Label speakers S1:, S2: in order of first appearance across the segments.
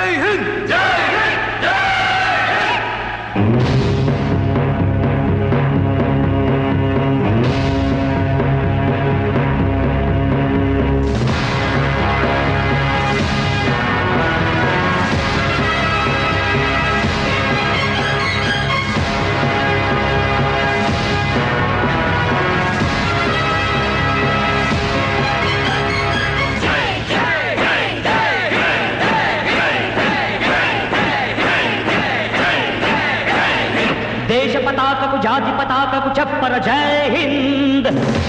S1: జై హింద్ జై
S2: దేశ పతాకకు జాతి పతాకకు చెప్పర జై హింద్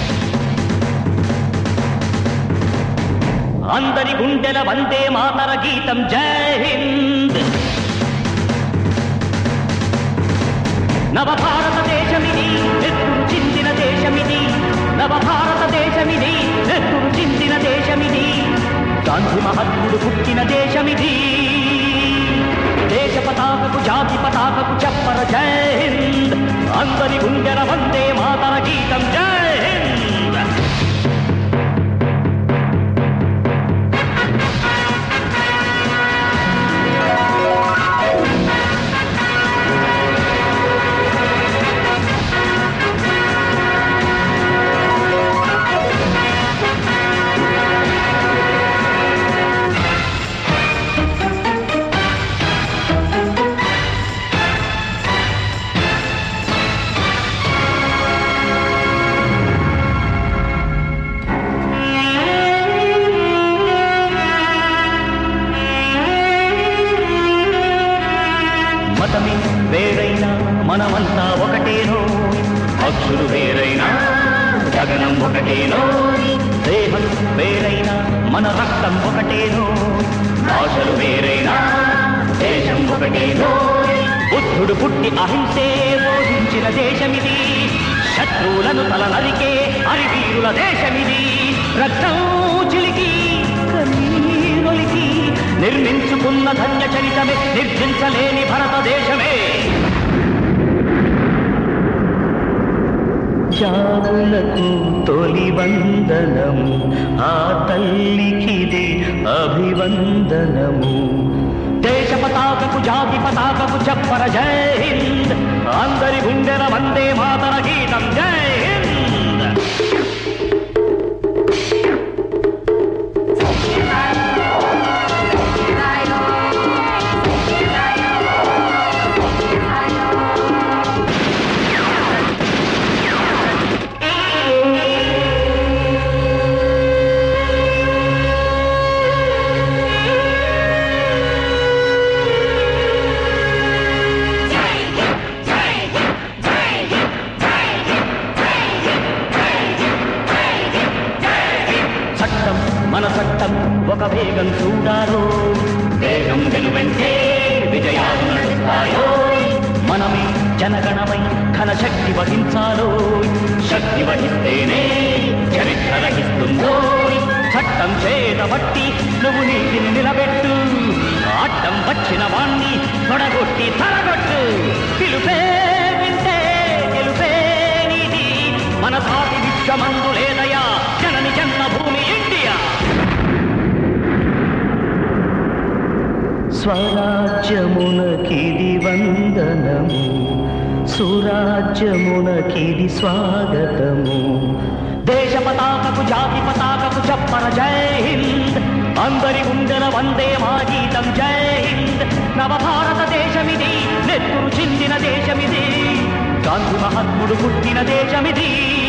S2: అందరి గుండెల వందే మాతర గీతం జై హింద్ నవ భారతదేశమిది నెత్తురు చిందిన దేశమిది నవ భారతదేశమిది నెత్తురు చిందిన దేశమిది గాంధీ మహాత్ముడు పుట్టిన దేశమిది దేశ పతాకకు జాతి పతాకకు చెప్పర జై హింద్ అందరి గుండెల వందే మాతర గీతం జై హింద్ మతమే వేరైనా మనమంతా ఒకటేనో పక్షులు వేరైనా గగనం ఒకటేనో దేహం వేరైనా మన రక్తం ఒకటేనో భాషలు వేరైనా దేశం ఒకటేనో బుద్ధుడు పుట్టి అహింసే బోధించిన దేశమిది శత్రువులను తల నరికే అరివీరుల దేశమిది రక్తం చిలికి కన్నీరొలికి నిర్మించుకున్న ధన్య చరితమే నిర్జించలేని భారతదేశమే జాగులకు తొలి వందనము ఆ తల్లికిది అభివందనము దేశ పతాకకు జాతి పతాకకు చెప్పర జై హింద్ అందరి గుండెల వందే మాతర గీతం జై హింద్ చట్టం మన చట్టం ఒక వేగం చూడాలో వేగం వెనువెంటే విజయాలు నడుస్తాయో మనమే జనగణమై ఘన శక్తి వహించాలో శక్తి వహిస్తేనే చరిత్ర రహిస్తుందో చట్టం చేతబట్టి నువ్వు నీతిని నిలబెట్టు అడ్డం వచ్చిన వాణ్ణి తొడగొట్టి తరగొట్టు పిలుపే వింటే గెలుపే నీది మన సాటి విశ్వమందు లేదయా జనని జన్మభూమి ఇండియా స్వరాజ్యమునకిది వందనము సురాజ్యమునకిది స్వాగతము దేశ పతాకకు జాతి పతాకకు చెప్పర జై హింద్ అందరి గుండెల వందే మా గీతం జై హింద్ నవ భారతదేశమిది నెత్తురు చిందిన దేశమిది గాంధీ మహాత్ముడు పుట్టిన దేశమిది